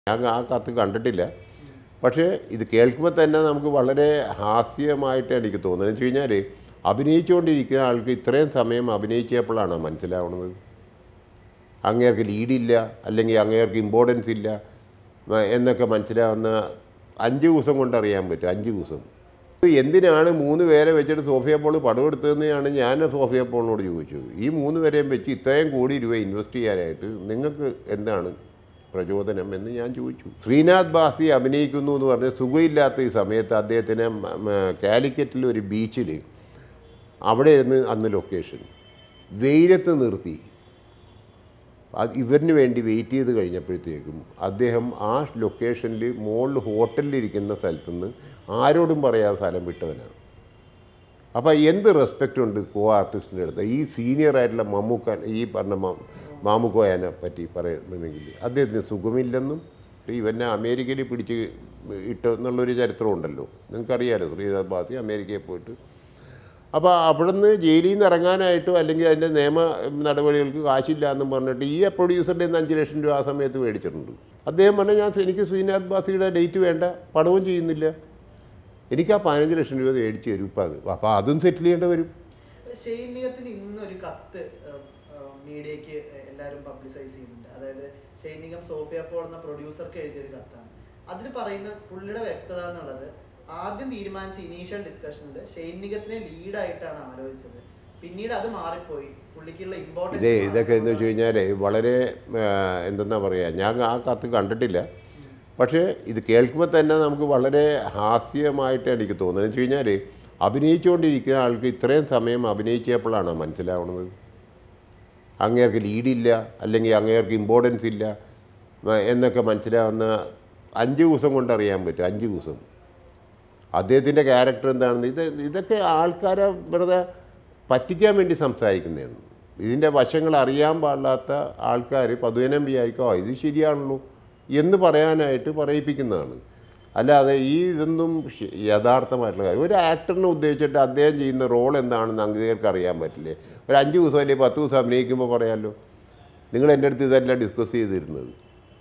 ഞാൻ ആ കത്ത് കണ്ടിട്ടില്ല പക്ഷേ ഇത് കേൾക്കുമ്പോൾ തന്നെ നമുക്ക് വളരെ ഹാസ്യമായിട്ട് എനിക്ക് തോന്നുന്നത് എന്ന് വെച്ച് കഴിഞ്ഞാൽ അഭിനയിച്ചുകൊണ്ടിരിക്കുന്ന ആൾക്ക് ഇത്രയും സമയം അഭിനയിച്ചപ്പോഴാണ് മനസ്സിലാവുന്നത് അങ്ങേർക്ക് ലീഡില്ല അല്ലെങ്കിൽ അങ്ങേർക്ക് ഇമ്പോർട്ടൻസ് ഇല്ല വ- എന്നൊക്കെ മനസ്സിലാവുന്ന അഞ്ച് ദിവസം കൊണ്ട് അറിയാൻ പറ്റും അഞ്ച് ദിവസം എന്തിനാണ് മൂന്ന് പേരെ വെച്ചിട്ട് സോഫിയ പോൾ പടം എടുത്തതെന്നാണ് ഞാൻ സോഫിയ പോളിനോട് ചോദിച്ചത് ഈ മൂന്ന് പേരെയും വെച്ച് ഇത്രയും കോടി രൂപ ഇൻവെസ്റ്റ് ചെയ്യാനായിട്ട് നിങ്ങൾക്ക് എന്താണ് പ്രചോദനം എന്ന് ഞാൻ ചോദിച്ചു ശ്രീനാഥ് ബാസി അഭിനയിക്കുന്നു എന്ന് പറഞ്ഞ് സുഖമില്ലാത്ത ഈ സമയത്ത് അദ്ദേഹത്തിന് മ- മ- കാലിക്കറ്റിൽ ഒരു ബീച്ചിൽ അവിടെ ഇരുന്ന് അന്ന് ലൊക്കേഷൻ വെയിലത്ത് നിർത്തി അത് ഇവരിന് വേണ്ടി വെയിറ്റ് ചെയ്ത് കഴിഞ്ഞപ്പോഴത്തേക്കും അദ്ദേഹം ആ ലൊക്കേഷനിൽ മുകളിൽ ഹോട്ടലിലിരിക്കുന്ന സ്ഥലത്തുനിന്ന് ആരോടും പറയാതെ സ്ഥലം വിട്ടവനാണ് അപ്പോൾ എന്ത് റെസ്പെക്റ്റ് ഉണ്ട് കോ ആർട്ടിസ്റ്റിൻ്റെ അടുത്ത് ഈ സീനിയർ ആയിട്ടുള്ള മമ്മൂക്ക ഈ പറഞ്ഞ മ- മാമുക്കോയനെ പറ്റി പറയണമെങ്കിൽ അദ്ദേഹത്തിന് സുഖമില്ലെന്നും ഇവനെ അമേരിക്കയിൽ പിടിച്ച് ഇട്ടു എന്നുള്ളൊരു ചരിത്രമുണ്ടല്ലോ നിങ്ങൾക്കറിയാലോ ശ്രീനാഥ് ബാസി അമേരിക്കയിൽ പോയിട്ട് അപ്പോൾ അവിടുന്ന് ജയിലിൽ നിന്ന് ഇറങ്ങാനായിട്ടോ അല്ലെങ്കിൽ അതിൻ്റെ നിയമ നടപടികൾക്ക് കാശില്ല എന്നും പറഞ്ഞിട്ട് ഈ പ്രൊഡ്യൂസറുടെ നിന്ന് അഞ്ച് ലക്ഷം രൂപ ആ സമയത്ത് മേടിച്ചിട്ടുണ്ട് അദ്ദേഹം പറഞ്ഞു ഞാൻ എനിക്ക് ശ്രീനാഥ് ബാസിയുടെ ഡേറ്റ് വേണ്ട പടവും ചെയ്യുന്നില്ല എനിക്ക് ആ പതിനഞ്ച് ലക്ഷം രൂപ മേടിച്ച് തരും ഇപ്പം അത് അപ്പോൾ അതും സെറ്റിൽ ചെയ്യേണ്ടി വരും ഷെയ്ൻ നിഗത്തിന് ഇന്നൊരു കത്ത് മീഡിയക്ക് എല്ലാവരും പബ്ലിസൈസ് ചെയ്യുന്നുണ്ട് അതായത് ഷെയ്ൻ നിഗം സോഫിയ പോൾ എന്ന പ്രൊഡ്യൂസർക്ക് എഴുതിയ ഒരു കത്താണ് അതിൽ പറയുന്ന പുള്ളിയുടെ വ്യക്തത എന്നുള്ളത് ആദ്യം തീരുമാനിച്ച ഇനീഷ്യൽ ഡിസ്കഷനിൽ ഷെയ്ൻ നിഗത്തിനെ ലീഡായിട്ടാണ് ആലോചിച്ചത് പിന്നീട് അത് മാറിപ്പോയി പുള്ളിക്കുള്ള ഇമ്പോർട്ടൻസ് ഇതേ ഇതൊക്കെ എന്ന് വെച്ച് കഴിഞ്ഞാൽ വളരെ ആ, എന്തെന്നാ പറയുക ഞാൻ ആ കത്ത് കണ്ടിട്ടില്ല പക്ഷേ ഇത് കേൾക്കുമ്പോൾ തന്നെ നമുക്ക് വളരെ ഹാസ്യമായിട്ട് എനിക്ക് തോന്നുന്നത് എന്ന് വെച്ച് കഴിഞ്ഞാൽ അഭിനയിച്ചുകൊണ്ടിരിക്കുന്ന ആൾക്ക് ഇത്രയും സമയം അഭിനയിച്ചപ്പോഴാണ് മനസ്സിലാവുന്നത് അങ്ങേർക്ക് ലീഡില്ല അല്ലെങ്കിൽ അങ്ങേർക്ക് ഇമ്പോർട്ടൻസ് ഇല്ല വ- എന്നൊക്കെ മനസ്സിലാവുന്ന അഞ്ച് ദിവസം കൊണ്ട് അറിയാൻ പറ്റും അഞ്ച് ദിവസം അദ്ദേഹത്തിൻ്റെ ക്യാരക്ടർ എന്താണെന്ന് ഇത് ഇതൊക്കെ ആൾക്കാരെ വെറുതെ പറ്റിക്കാൻ വേണ്ടി സംസാരിക്കുന്നതാണ് ഇതിൻ്റെ വശങ്ങൾ അറിയാൻ പാടില്ലാത്ത ആൾക്കാർ പതുവനം വിചാരിക്കും "ആ, ഇത് ശരിയാണല്ലോ എന്ന് പറയാനായിട്ട് പറയിപ്പിക്കുന്നതാണ് അല്ലാതെ ഈ ഇതൊന്നും ശ- യഥാർത്ഥമായിട്ടുള്ള കാര്യം ഒരു ആക്ടറിനെ ഉദ്ദേശിച്ചിട്ട് അദ്ദേഹം ചെയ്യുന്ന റോൾ എന്താണെന്ന് അങ്ങേർക്ക് അറിയാൻ പറ്റില്ലേ ഒരു അഞ്ച് ദിവസം അല്ലെങ്കിൽ പത്ത് ദിവസം അഭിനയിക്കുമ്പോൾ പറയാമല്ലോ നിങ്ങൾ എൻ്റെ അടുത്ത് ഇതെല്ലാം ഡിസ്കസ് ചെയ്തിരുന്നത്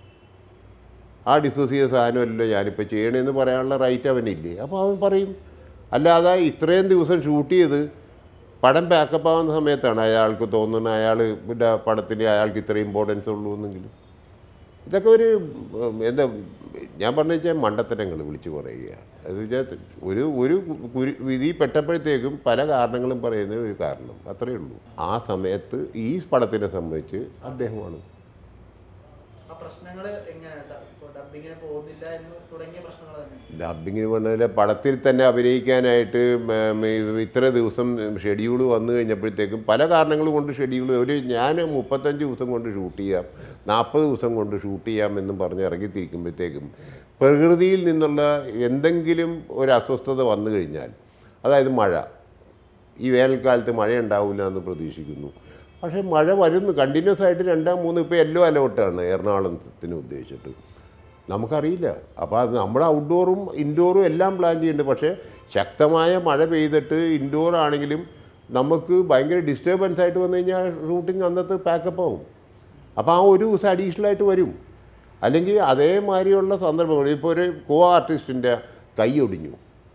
ആ ഡിസ്കസ് ചെയ്ത സാധനമല്ലോ ഞാനിപ്പോൾ ചെയ്യണമെന്ന് പറയാനുള്ള റൈറ്റ് അവനില്ലേ അപ്പോൾ അവൻ പറയും അല്ലാതെ ഇത്രയും ദിവസം ഷൂട്ട് ചെയ്ത് പടം പാക്കപ്പ് ആവുന്ന സമയത്താണ് അയാൾക്ക് തോന്നുന്നത് അയാൾ പിന്നെ പടത്തിന് അയാൾക്ക് ഇത്ര ഇമ്പോർട്ടൻസ് ഉള്ളൂ എന്നെങ്കിലും ഇതൊക്കെ ഒരു ഉം, എന്താ ഞാൻ പറഞ്ഞു വെച്ചാൽ മണ്ടത്തരങ്ങൾ വിളിച്ച് പറയുക അത് വെച്ചാൽ ഒരു ഒരു കുരു വിധി പെട്ടപ്പോഴത്തേക്കും പല കാരണങ്ങളും പറയുന്ന ഒരു കാരണം അത്രയേ ഉള്ളൂ ആ സമയത്ത് ഈ പടത്തിനെ സംബന്ധിച്ച് അദ്ദേഹമാണ് ആ പ്രശ്നങ്ങൾ എങ്ങനെയാണ് ഇപ്പോൾ ഡബിങ്ങിന് പോകുന്നില്ല എന്ന് തുടങ്ങിയ പ്രശ്നങ്ങൾ തന്നെ ഡബിങ്ങിന് പറഞ്ഞാൽ പടത്തിൽ തന്നെ അഭിനയിക്കാനായിട്ട് ഉം, ഇത്ര ദിവസം ഷെഡ്യൂൾ വന്നു കഴിഞ്ഞപ്പോഴത്തേക്കും പല കാരണങ്ങൾ കൊണ്ട് ഷെഡ്യൂൾ ഒരു ഞാൻ മുപ്പത്തഞ്ച് ദിവസം കൊണ്ട് ഷൂട്ട് ചെയ്യാം നാൽപ്പത് ദിവസം കൊണ്ട് ഷൂട്ട് ചെയ്യാം എന്നും പറഞ്ഞ് ഇറങ്ങിത്തിരിക്കുമ്പോഴത്തേക്കും പ്രകൃതിയിൽ നിന്നുള്ള എന്തെങ്കിലും ഒരു അസ്വസ്ഥത വന്നു കഴിഞ്ഞാൽ അതായത് മഴ ഈ വേനൽക്കാലത്ത് മഴ ഉണ്ടാവില്ല എന്ന് പ്രതീക്ഷിക്കുന്നു പക്ഷേ മഴ വരുന്നു കണ്ടിന്യൂസ് ആയിട്ട് രണ്ടാം മൂന്ന് ഇപ്പോൾ യെല്ലോ അലോട്ടാണ് എറണാകുളത്തിന് ഉദ്ദേശിച്ചിട്ട് നമുക്കറിയില്ല അപ്പോൾ അത് നമ്മൾ ഔട്ട്ഡോറും ഇൻഡോറും എല്ലാം പ്ലാൻ ചെയ്യുന്നുണ്ട് പക്ഷേ ശക്തമായ മഴ പെയ്തിട്ട് ഇൻഡോർ ആണെങ്കിലും നമുക്ക് ഭയങ്കര ഡിസ്റ്റർബൻസ് ആയിട്ട് വന്നു കഴിഞ്ഞാൽ ഷൂട്ടിംഗ് അന്നത്തെ പാക്കപ്പ് ആവും അപ്പോൾ ആ ഒരു ദിവസം അഡീഷണൽ ആയിട്ട് വരും അല്ലെങ്കിൽ അതേമാതിരിയുള്ള സന്ദർഭങ്ങൾ ഇപ്പോൾ ഒരു കോ ആർട്ടിസ്റ്റിൻ്റെ കൈ ഒടിഞ്ഞു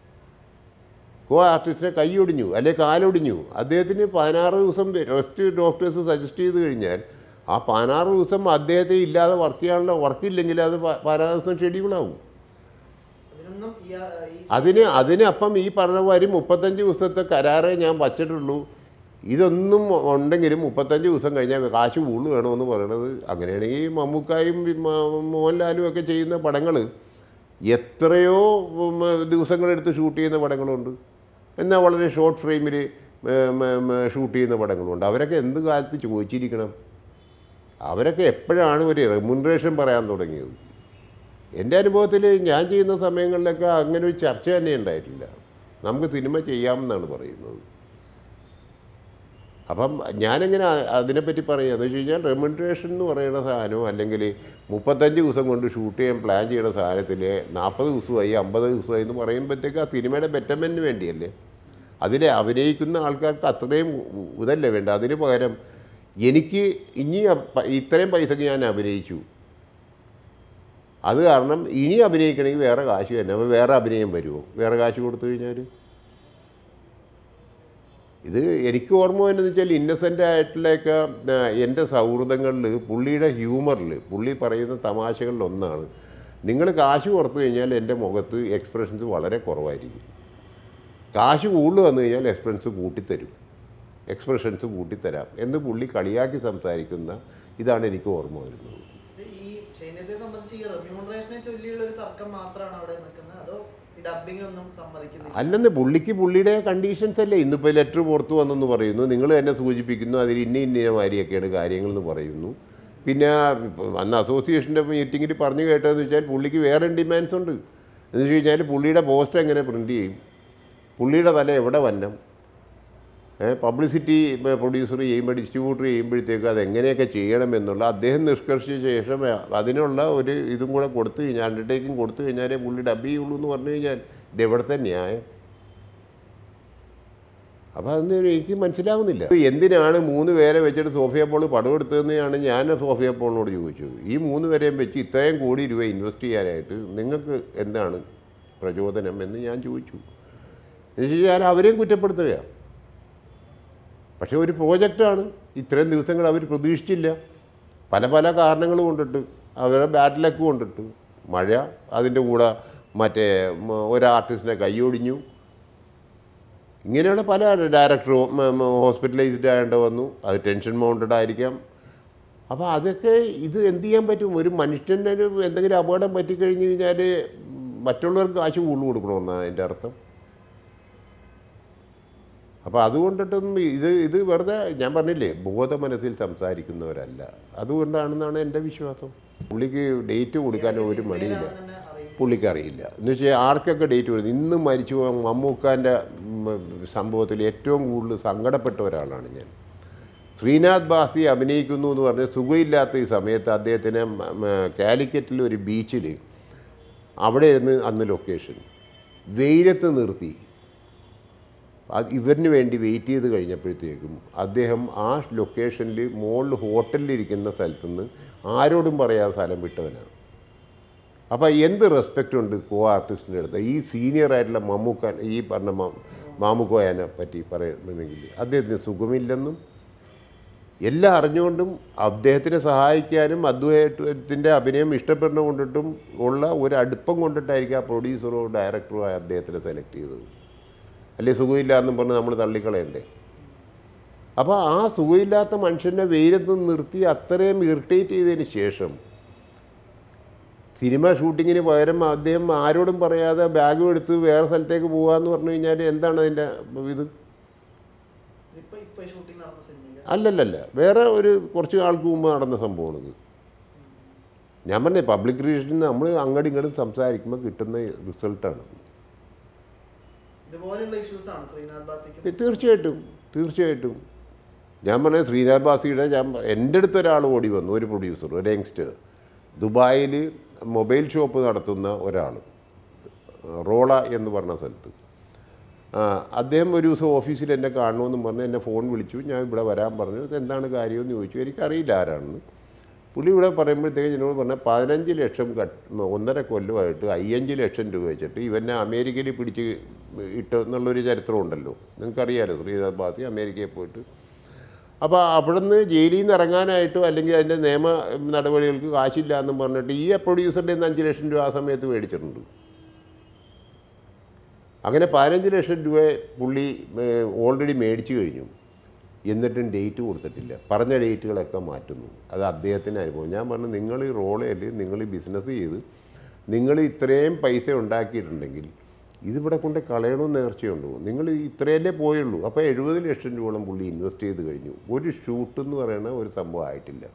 കോ ആർട്ടിസ്റ്റിനെ കൈ ഒടിഞ്ഞു അല്ലെ കാലൊടിഞ്ഞു അദ്ദേഹത്തിന് പതിനാറ് ദിവസം റെസ്റ്റ് ഡോക്ടേഴ്സ് സജസ്റ്റ് ചെയ്ത് കഴിഞ്ഞാൽ ആ പതിനാറ് ദിവസം അദ്ദേഹത്തെ ഇല്ലാതെ വർക്ക് ചെയ്യാനുള്ള വർക്കില്ലെങ്കിൽ അത് പ- പതിനാറ് ദിവസം ഷെഡ്യൂളാവും അതിനൊന്നും ഈ ആ- ഈ അതിന് അതിന് അപ്പം ഈ പറഞ്ഞ മാതിരി മുപ്പത്തഞ്ച് ദിവസത്തെ കരാറേ ഞാൻ വച്ചിട്ടുള്ളൂ ഇതൊന്നും ഉണ്ടെങ്കിലും മുപ്പത്തഞ്ച് ദിവസം കഴിഞ്ഞാൽ കാശ് കൂടുതൽ വേണമെന്ന് പറയണത് അങ്ങനെയാണെങ്കിൽ മമ്മൂക്കായും മ- മോഹൻലാലും ഒക്കെ ചെയ്യുന്ന പടങ്ങൾ എത്രയോ ഉം, ദിവസങ്ങളെടുത്ത് ഷൂട്ട് ചെയ്യുന്ന പടങ്ങളുണ്ട് എന്നാൽ വളരെ ഷോർട്ട് ഫ്രെയിമിൽ ഷൂട്ട് ചെയ്യുന്ന പടങ്ങളുണ്ട് അവരൊക്കെ എന്ത് കാലത്ത് ചോദിച്ചിരിക്കണം അവരൊക്കെ എപ്പോഴാണ് ഒരു റെമുനറേഷൻ പറയാൻ തുടങ്ങിയത് എൻ്റെ അനുഭവത്തിൽ ഞാൻ ചെയ്യുന്ന സമയങ്ങളിലൊക്കെ അങ്ങനെ ഒരു ചർച്ച തന്നെ ഉണ്ടായിട്ടില്ല നമുക്ക് സിനിമ ചെയ്യാമെന്നാണ് പറയുന്നത് അപ്പം ഞാനെങ്ങനെ അ- അതിനെപ്പറ്റി പറയുക എന്ന് വെച്ച് കഴിഞ്ഞാൽ റെമുനറേഷൻ എന്ന് പറയുന്ന സാധനവും അല്ലെങ്കിൽ മുപ്പത്തഞ്ച് ദിവസം കൊണ്ട് ഷൂട്ട് ചെയ്യാൻ പ്ലാൻ ചെയ്യുന്ന സാധനത്തിൽ നാൽപ്പത് ദിവസമായി അമ്പത് ദിവസമായി എന്ന് പറയുമ്പോഴത്തേക്ക് ആ സിനിമയുടെ ബെറ്റർമെൻറ്റിന് വേണ്ടിയല്ലേ അതിൽ അഭിനയിക്കുന്ന ആൾക്കാർക്ക് അത്രയും ഉ- ഇതല്ലേ വേണ്ട അതിന് പകരം എനിക്ക് ഇനി അ- പ- ഇത്രയും പൈസക്ക് ഞാൻ അഭിനയിച്ചു അത് കാരണം ഇനി അഭിനയിക്കണമെങ്കിൽ വേറെ കാശ് തന്നെ അപ്പോൾ വേറെ അഭിനയം വരുമോ വേറെ കാശ് കൊടുത്തു കഴിഞ്ഞാൽ ഇത് എനിക്ക് ഓർമ്മ വരുന്നത് വെച്ചാൽ ഇന്നസെൻ്റ് ആയിട്ടുള്ളൊക്കെ ആ, എൻ്റെ സൗഹൃദങ്ങളിൽ പുള്ളിയുടെ ഹ്യൂമറിൽ പുള്ളി പറയുന്ന തമാശകളിൽ ഒന്നാണ് നിങ്ങൾ കാശ് കൊടുത്തു കഴിഞ്ഞാൽ എൻ്റെ മുഖത്ത് എക്സ്പ്രഷൻസ് വളരെ കുറവായിരിക്കും കാശ് കൂടുതൽ വന്നു കഴിഞ്ഞാൽ എക്സ്പ്രഷൻസ് കൂട്ടിത്തരും എക്സ്പ്രഷൻസ് കൂട്ടിത്തരാം എന്ന് പുള്ളി കളിയാക്കി സംസാരിക്കുന്ന ഇതാണ് എനിക്ക് ഓർമ്മ വരുന്നത് ഇത് ഈ സൈന്യത്തെ സംബന്ധിച്ച് ഈ റെമ്യൂണറേഷനെ ചൊല്ലിയുള്ള ഒരു തർക്കം മാത്രമാണ് അവിടെ നിൽക്കുന്നത് അതോ ഈ ഡബിങ്ങിനൊന്നും സമ്മതിക്കുന്നില്ല അല്ലെന്ന് പുള്ളിക്ക് പുള്ളിയുടെ കണ്ടീഷൻസ് അല്ലേ ഇന്നിപ്പോൾ ലെറ്റർ പുറത്തു വന്നെന്ന് പറയുന്നു നിങ്ങൾ തന്നെ സൂചിപ്പിക്കുന്നു അതിൽ ഇന്ന ഇന്ന മാതിരിയൊക്കെയാണ് കാര്യങ്ങളെന്ന് പറയുന്നു പിന്നെ ഇപ്പം അന്ന് അസോസിയേഷൻ്റെ മീറ്റിങ്ങിൽ പറഞ്ഞു കേട്ടതെന്ന് വെച്ചാൽ പുള്ളിക്ക് വേറെ ഡിമാൻഡ്സ് ഉണ്ട് എന്ന് വെച്ച് കഴിഞ്ഞാൽ പുള്ളിയുടെ പോസ്റ്റർ എങ്ങനെ പ്രിൻ്റ് ചെയ്യും പുള്ളിയുടെ തല എവിടെ വന്നം പബ്ലിസിറ്റി പ്രൊഡ്യൂസർ ചെയ്യുമ്പോൾ ഡിസ്ട്രിബ്യൂട്ടർ ചെയ്യുമ്പോഴത്തേക്ക് അത് എങ്ങനെയൊക്കെ ചെയ്യണമെന്നുള്ള അദ്ദേഹം നിഷ്കർഷിച്ച ശേഷം അതിനുള്ള ഒരു ഇതും കൂടെ കൊടുത്തു കഴിഞ്ഞാൽ അണ്ടർടേക്കിംഗ് കൊടുത്തു കഴിഞ്ഞാലേ പുള്ളി ഡബ് ചെയ്യുള്ളൂ എന്ന് പറഞ്ഞു കഴിഞ്ഞാൽ ഇത് എവിടുത്തെ ന്യായം അപ്പോൾ അതൊന്നും എനിക്ക് മനസ്സിലാവുന്നില്ല ഇപ്പൊ എന്തിനാണ് മൂന്ന് പേരെ വെച്ചിട്ട് സോഫിയ പോൾ പടമെടുത്തതെന്നാണ് ഞാൻ സോഫിയ പോളിനോട് ചോദിച്ചത് ഈ മൂന്ന് പേരെയും വെച്ച് ഇത്രയും കോടി രൂപ ഇൻവെസ്റ്റ് ചെയ്യാനായിട്ട് നിങ്ങൾക്ക് എന്താണ് പ്രചോദനം എന്ന് ഞാൻ ചോദിച്ചു എന്ന് വെച്ച് കഴിഞ്ഞാൽ അവരെയും കുറ്റപ്പെടുത്തുക പക്ഷേ ഒരു പ്രോജക്റ്റാണ് ഇത്രയും ദിവസങ്ങൾ അവർ പ്രതീക്ഷിച്ചില്ല പല പല കാരണങ്ങൾ കൊണ്ടിട്ട് അവരുടെ ബാഡ് ലക്ക് കൊണ്ടിട്ട് മഴ അതിൻ്റെ കൂടെ മറ്റേ മ, ഒരു ആർട്ടിസ്റ്റിനെ കൈയൊടിഞ്ഞു ഇങ്ങനെയുള്ള പല ഡയറക്ടറും ഹോസ്പിറ്റലൈസ്ഡ് ആയിട്ട് വന്നു അത് ടെൻഷൻ മൗണ്ടഡ് ആയിരിക്കാം അപ്പോൾ അതൊക്കെ ഇത് എന്ത് ചെയ്യാൻ പറ്റും ഒരു മനുഷ്യന് ഒരു എന്തെങ്കിലും അപകടം പറ്റിക്കഴിഞ്ഞ് കഴിഞ്ഞാൽ മറ്റുള്ളവർക്ക് കാശ് കൂടുതൽ കൊടുക്കണമെന്നാണ് അതിൻ്റെ അർത്ഥം അപ്പോൾ അതുകൊണ്ടിട്ടൊന്നും ഇത് ഇത് വെറുതെ ഞാൻ പറഞ്ഞില്ലേ ബോധ മനസ്സിൽ സംസാരിക്കുന്നവരല്ല അതുകൊണ്ടാണെന്നാണ് എൻ്റെ വിശ്വാസം പുള്ളിക്ക് ഡേറ്റ് കൊടുക്കാൻ ഒരു മടിയില്ല തന്നെ അറിയും പുള്ളിക്ക് അറിയില്ല എന്ന് വെച്ചാൽ ആർക്കൊക്കെ ഡേറ്റ് കൊടുത്തു ഇന്നും മരിച്ചു പോയ മമ്മൂക്കാൻ്റെ ഉം, സംഭവത്തിൽ ഏറ്റവും കൂടുതൽ സങ്കടപ്പെട്ട ഒരാളാണ് ഞാൻ ശ്രീനാഥ് ബാസി അഭിനയിക്കുന്നു എന്ന് പറഞ്ഞ് സുഖമില്ലാത്ത ഈ സമയത്ത് അദ്ദേഹത്തിന് മ- മ- കാലിക്കറ്റിൽ ഒരു ബീച്ചിൽ അവിടെ ഇരുന്ന് അന്ന് ലൊക്കേഷൻ വെയിലത്ത് നിർത്തി അത് ഇവരിന് വേണ്ടി വെയിറ്റ് ചെയ്ത് കഴിഞ്ഞപ്പോഴത്തേക്കും അദ്ദേഹം ആ ലൊക്കേഷനിൽ മുകളിൽ ഹോട്ടലിലിരിക്കുന്ന സ്ഥലത്തുനിന്ന് ആരോടും പറയാതെ സ്ഥലം വിട്ടവനാണ് അപ്പോൾ എന്ത് റെസ്പെക്റ്റ് ഉണ്ട് കോ ആർട്ടിസ്റ്റിൻ്റെ അടുത്ത് ഈ സീനിയർ ആയിട്ടുള്ള മമ്മൂക്കാൻ ഈ പറഞ്ഞ മ- മാമുക്കോയനെ പറ്റി പറയണമെങ്കിൽ അദ്ദേഹത്തിന് സുഖമില്ലെന്നും എല്ലാം അറിഞ്ഞുകൊണ്ടും അദ്ദേഹത്തിനെ സഹായിക്കാനും അദ്ദേഹത്തിൻ്റെ അഭിനയം ഇഷ്ടപ്പെടുന്ന കൊണ്ടിട്ടും ഉള്ള ഒരു അടുപ്പം കൊണ്ടിട്ടായിരിക്കും ആ പ്രൊഡ്യൂസറോ ഡയറക്ടറോ അദ്ദേഹത്തിനെ സെലക്ട് ചെയ്തത് അല്ലെ സുഖമില്ല എന്നും പറഞ്ഞ് നമ്മൾ തള്ളിക്കളയണ്ടേ അപ്പോൾ ആ സുഖമില്ലാത്ത മനുഷ്യനെ വെയിലത്ത് നിർത്തി അത്രയും ഇറിറ്റേറ്റ് ചെയ്തതിന് ശേഷം സിനിമ ഷൂട്ടിങ്ങിന് പകരം അദ്ദേഹം ആരോടും പറയാതെ ബാഗും എടുത്ത് വേറെ സ്ഥലത്തേക്ക് പോകാമെന്ന് പറഞ്ഞു കഴിഞ്ഞാൽ എന്താണ് അതിൻ്റെ ഇത് ഇപ്പൊ ഇപ്പൊ ഷൂട്ടിംഗ് നടന്ന സിനിമയിൽ അല്ലല്ലല്ല വേറെ ഒരു കുറച്ച് ആൾക്ക് മുമ്പ് നടന്ന സംഭവമാണിത് ഞാൻ പറഞ്ഞേ പബ്ലിക് റിലേഷനിൽ നമ്മൾ അങ്ങോട്ടും ഇങ്ങോട്ടും സംസാരിക്കുമ്പോൾ കിട്ടുന്ന റിസൾട്ടാണ് ഇതുപോലെയുള്ള ഇഷ്യൂസ് ആണ് ശ്രീനാഥ് ബാസിക്കും തീർച്ചയായിട്ടും തീർച്ചയായിട്ടും ഞാൻ പറഞ്ഞ ശ്രീനാഥ് ബാസിയുടെ ഞാൻ പ- എൻ്റെ അടുത്ത് ഒരാൾ ഓടി വന്നു ഒരു പ്രൊഡ്യൂസർ ഒരു യങ്സ്റ്റർ ദുബായിൽ മൊബൈൽ ഷോപ്പ് നടത്തുന്ന ഒരാൾ റോള എന്ന് പറഞ്ഞ സ്ഥലത്ത് ആ, അദ്ദേഹം ഒരു ദിവസം ഓഫീസിൽ എന്നെ കാണണമെന്നും പറഞ്ഞ് എന്നെ ഫോൺ വിളിച്ചു ഞാൻ ഇവിടെ വരാൻ പറഞ്ഞു "ഇത് എന്താണ് കാര്യമെന്ന് ചോദിച്ചു എനിക്കറിയില്ല ആരാണെന്ന് പുള്ളി ഇവിടെ പറയുമ്പോഴത്തേക്ക് എന്നോട് പറഞ്ഞാൽ പതിനഞ്ച് ലക്ഷം കട്ട് ഒന്നര കൊല്ലമായിട്ട് അയ്യഞ്ച് ലക്ഷം രൂപ വെച്ചിട്ട് ഇവനെ അമേരിക്കയിൽ പിടിച്ച് ഇട്ട് എന്നുള്ളൊരു ചരിത്രമുണ്ടല്ലോ നിങ്ങൾക്കറിയാലോ ശ്രീനാഥ് ബാസി അമേരിക്കയിൽ പോയിട്ട് അപ്പോൾ അവിടുന്ന് ജയിലിൽ നിന്ന് ഇറങ്ങാനായിട്ടോ അല്ലെങ്കിൽ അതിൻ്റെ നിയമ നടപടികൾക്ക് കാശില്ല എന്നും പറഞ്ഞിട്ട് ഈ പ്രൊഡ്യൂസറിൻ്റെ നിന്ന് അഞ്ച് ലക്ഷം രൂപ ആ സമയത്ത് മേടിച്ചിട്ടുണ്ട് അങ്ങനെ പതിനഞ്ച് ലക്ഷം രൂപ പുള്ളി ഓൾറെഡി മേടിച്ചു കഴിഞ്ഞു എന്നിട്ടും ഡേറ്റ് കൊടുത്തിട്ടില്ല പറഞ്ഞ ഡേറ്റുകളൊക്കെ മാറ്റുന്നു അത് അദ്ദേഹത്തിൻ്റെ അനുഭവം ഞാൻ പറഞ്ഞു നിങ്ങൾ ഈ റോളയിൽ നിങ്ങൾ ഈ ബിസിനസ് ചെയ്ത് നിങ്ങൾ ഇത്രയും പൈസ ഉണ്ടാക്കിയിട്ടുണ്ടെങ്കിൽ ഇതിവിടെ കൊണ്ട് കളയണമെന്ന് നേർച്ചയുണ്ടോ നിങ്ങൾ ഇത്രയല്ലേ പോയുള്ളൂ അപ്പോൾ എഴുപത് ലക്ഷം രൂപയോളം പുള്ളി ഇൻവെസ്റ്റ് ചെയ്ത് കഴിഞ്ഞു ഒരു ഷൂട്ട് എന്ന് പറയുന്ന ഒരു സംഭവം ആയിട്ടില്ല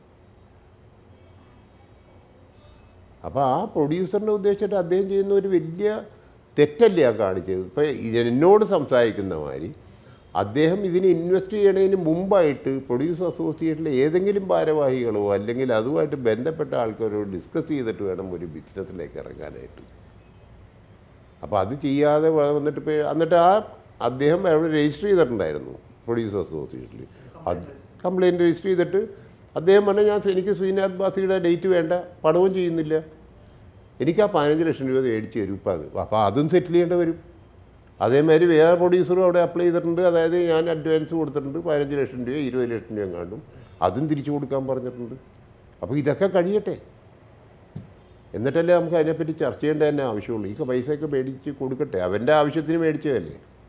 അപ്പോൾ ആ പ്രൊഡ്യൂസറിനെ ഉദ്ദേശിച്ചിട്ട് അദ്ദേഹം ചെയ്യുന്ന ഒരു വലിയ തെറ്റല്ലേ ആ കാണിച്ചത് ഇപ്പോൾ എന്നോട് സംസാരിക്കുന്ന മാതിരി അദ്ദേഹം ഇതിന് ഇൻവെസ്റ്റ് ചെയ്യണതിന് മുമ്പായിട്ട് പ്രൊഡ്യൂസർ അസോസിയേഷനിലെ ഏതെങ്കിലും ഭാരവാഹികളോ അല്ലെങ്കിൽ അതുമായിട്ട് ബന്ധപ്പെട്ട ആൾക്കാരോട് ഡിസ്കസ് ചെയ്തിട്ട് വേണം ഒരു ബിസിനസ്സിലേക്ക് ഇറങ്ങാനായിട്ട് അപ്പോൾ അത് ചെയ്യാതെ വ- വന്നിട്ട് ഇപ്പോൾ എന്നിട്ട് ആ അദ്ദേഹം അവിടെ രജിസ്റ്റർ ചെയ്തിട്ടുണ്ടായിരുന്നു പ്രൊഡ്യൂസർ അസോസിയേഷനിൽ അത് കംപ്ലയിൻറ്റ് രജിസ്റ്റർ ചെയ്തിട്ട് അദ്ദേഹം പറഞ്ഞു ഞാൻ എനിക്ക് ശ്രീനാഥ് ബാസിയുടെ ഡേറ്റ് വേണ്ട പടവും ചെയ്യുന്നില്ല എനിക്ക് ആ പതിനഞ്ച് ലക്ഷം രൂപ മേടിച്ച് തരും ഇപ്പം അത് അപ്പോൾ അതും സെറ്റിൽ ചെയ്യേണ്ടി വരും അതേമാതിരി വേറെ പ്രൊഡ്യൂസറും അവിടെ അപ്ലൈ ചെയ്തിട്ടുണ്ട് അതായത് ഞാൻ അഡ്വാൻസ് കൊടുത്തിട്ടുണ്ട് പതിനഞ്ച് ലക്ഷം രൂപ ഇരുപത് ലക്ഷം രൂപ എങ്ങാണ്ടും അതും തിരിച്ചു കൊടുക്കാൻ പറഞ്ഞിട്ടുണ്ട് അപ്പോൾ ഇതൊക്കെ കഴിയട്ടെ എന്നിട്ടല്ലേ നമുക്ക് അതിനെപ്പറ്റി ചർച്ച ചെയ്യേണ്ട തന്നെ ആവശ്യമുള്ളൂ ഈ പൈസയൊക്കെ മേടിച്ച് കൊടുക്കട്ടെ അവൻ്റെ ആവശ്യത്തിന് മേടിച്ചതല്ലേ